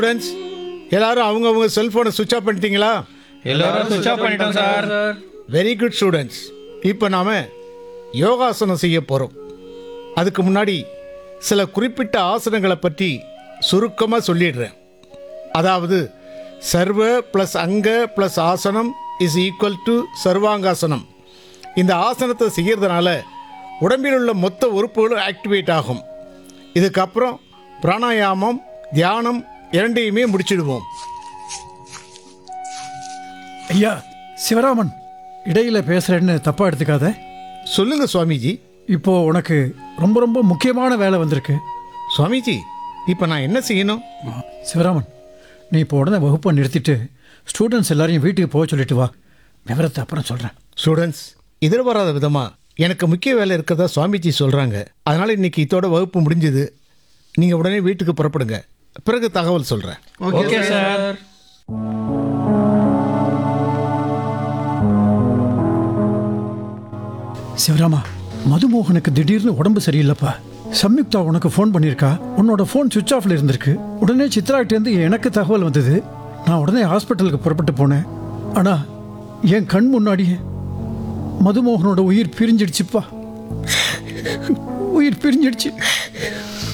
friends எல்லாரும் அவங்கவுங்க செல்ஃபோனை சுவிட்ச் ஆஃப் பண்ணிட்டீங்களா எல்லாரும் சுவிட்ச் ஆஃப் பண்ணிட்டோம் சார் வெரி குட் ஸ்டூடெண்ட்ஸ் இப்போ நாம் யோகாசனம் செய்ய போகிறோம் அதுக்கு முன்னாடி சில குறிப்பிட்ட ஆசனங்களை பற்றி சுருக்கமாக சொல்லிடுறேன் அதாவது சர்வ ப்ளஸ் அங்க ப்ளஸ் ஆசனம் இஸ் ஈக்குவல் டு சர்வாங்காசனம் இந்த ஆசனத்தை செய்கிறதுனால உடம்பில் உள்ள மொத்த உறுப்புகளும் ஆக்டிவேட் ஆகும் இதுக்கப்புறம் பிராணாயாமம் தியானம் இரண்டையுமே முடிச்சிடுவோம் ஐயா சிவராமன் இடையில பேசுறேன்னு தப்பா எடுத்துக்காத சொல்லுங்க சுவாமிஜி இப்போ உனக்கு ரொம்ப ரொம்ப முக்கியமான வேலை வந்திருக்கு சுவாமிஜி இப்போ நான் என்ன செய்யணும் சிவராமன் நீ இப்போ உடனே வகுப்பை நிறுத்திட்டு ஸ்டூடெண்ட்ஸ் எல்லாரையும் வீட்டுக்கு போக சொல்லிட்டு வா விவரத்தை அப்புறம் சொல்கிறேன் ஸ்டூடெண்ட்ஸ் எதிர்பாராத விதமா எனக்கு முக்கிய வேலை இருக்கிறதா சுவாமிஜி சொல்றாங்க அதனால இன்னைக்கு இதோட வகுப்பு முடிஞ்சது நீங்க உடனே வீட்டுக்கு புறப்படுங்க பிறகு தகவல் சொல்றேன் ஓகே சார் சிவராமா மதுமோகனுக்கு திடீர்னு உடம்பு சரியில்லைப்பா சம்யுக்தா உனக்கு ஃபோன் பண்ணியிருக்கா உன்னோட ஃபோன் சுவிட்ச் ஆஃப்ல இருந்திருக்கு உடனே சித்ராகிட்டேருந்து எனக்கு தகவல் வந்தது நான் உடனே ஹாஸ்பிட்டலுக்கு புறப்பட்டு போனேன் ஆனா என் கண் முன்னாடியே மதுமோகனோட உயிர் பிரிஞ்சிடுச்சுப்பா உயிர் பிரிஞ்சிடுச்சு